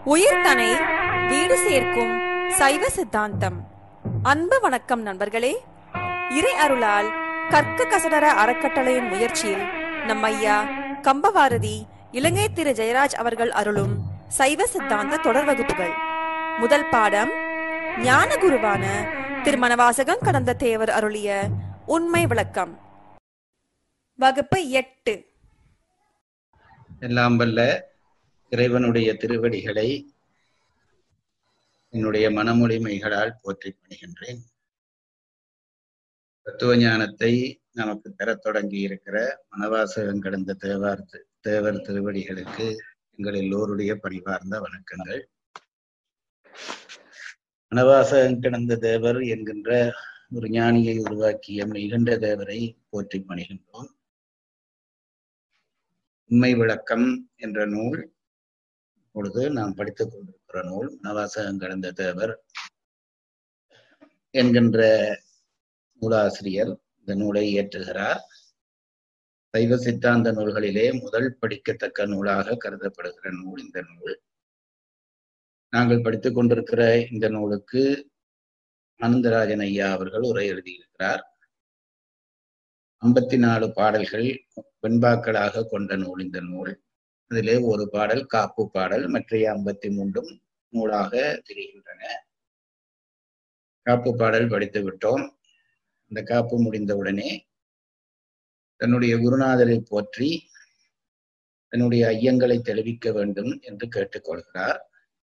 உயிர்தனை வீடு சேர்க்கும் சைவ சித்தாந்தம் அன்பு வணக்கம் நண்பர்களே இறை அருளால் கற்க கசடர அறக்கட்டளையின் முயற்சியில் நம் ஐயா கம்பவாரதி இலங்கை திரு ஜெயராஜ் அவர்கள் அருளும் சைவ சித்தாந்த தொடர் வகுப்புகள் முதல் பாடம் ஞான குருவான திருமணவாசகம் கடந்த தேவர் அருளிய உண்மை விளக்கம் வகுப்பு எட்டு எல்லாம் வல்ல இறைவனுடைய திருவடிகளை என்னுடைய மனமொழிமைகளால் போற்றி பணிகின்றேன் தத்துவ ஞானத்தை நமக்கு பெறத் தொடங்கி இருக்கிற மனவாசகம் கடந்த தேவார் தி- தேவர் திருவடிகளுக்கு எங்கள் எல்லோருடைய பணிவார்ந்த வணக்கங்கள் மனவாசகம் கிடந்த தேவர் என்கின்ற ஒரு ஞானியை உருவாக்கிய மெய்கண்ட தேவரை போற்றி பணிகின்றோம் உண்மை விளக்கம் என்ற நூல் இப்பொழுது நாம் படித்துக் கொண்டிருக்கிற நூல் மனவாசகம் கடந்த தேவர் என்கின்ற நூலாசிரியர் இந்த நூலை இயற்றுகிறார் சைவ சித்தாந்த நூல்களிலே முதல் படிக்கத்தக்க நூலாக கருதப்படுகிற நூல் இந்த நூல் நாங்கள் படித்துக் கொண்டிருக்கிற இந்த நூலுக்கு அனந்தராஜன் ஐயா அவர்கள் உரை எழுதியிருக்கிறார் ஐம்பத்தி நாலு பாடல்கள் வெண்பாக்களாக கொண்ட நூல் இந்த நூல் அதிலே ஒரு பாடல் காப்பு பாடல் மற்றைய ஐம்பத்தி மூன்றும் நூலாக திரிகின்றன காப்பு பாடல் படித்து விட்டோம் இந்த காப்பு முடிந்தவுடனே தன்னுடைய குருநாதரை போற்றி தன்னுடைய ஐயங்களை தெளிவிக்க வேண்டும் என்று கேட்டுக்கொள்கிறார்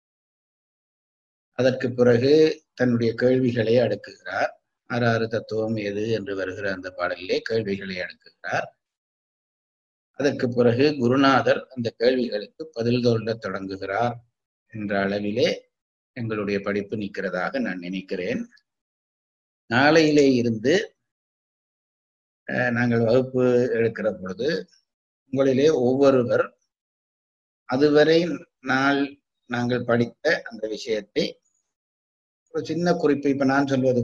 அதற்கு பிறகு தன்னுடைய கேள்விகளை அடுக்குகிறார் ஆறாறு தத்துவம் எது என்று வருகிற அந்த பாடலிலே கேள்விகளை அடுக்குகிறார் அதற்கு பிறகு குருநாதர் அந்த கேள்விகளுக்கு பதில் சொல்லத் தொடங்குகிறார் என்ற அளவிலே எங்களுடைய படிப்பு நிற்கிறதாக நான் நினைக்கிறேன் நாளையிலே இருந்து அஹ், நாங்கள் வகுப்பு எடுக்கிற பொழுது உங்களிலே ஒவ்வொருவர் அதுவரை நாள் நாங்கள் படித்த அந்த விஷயத்தை ஒரு சின்ன குறிப்பு இப்ப நான் சொல்வது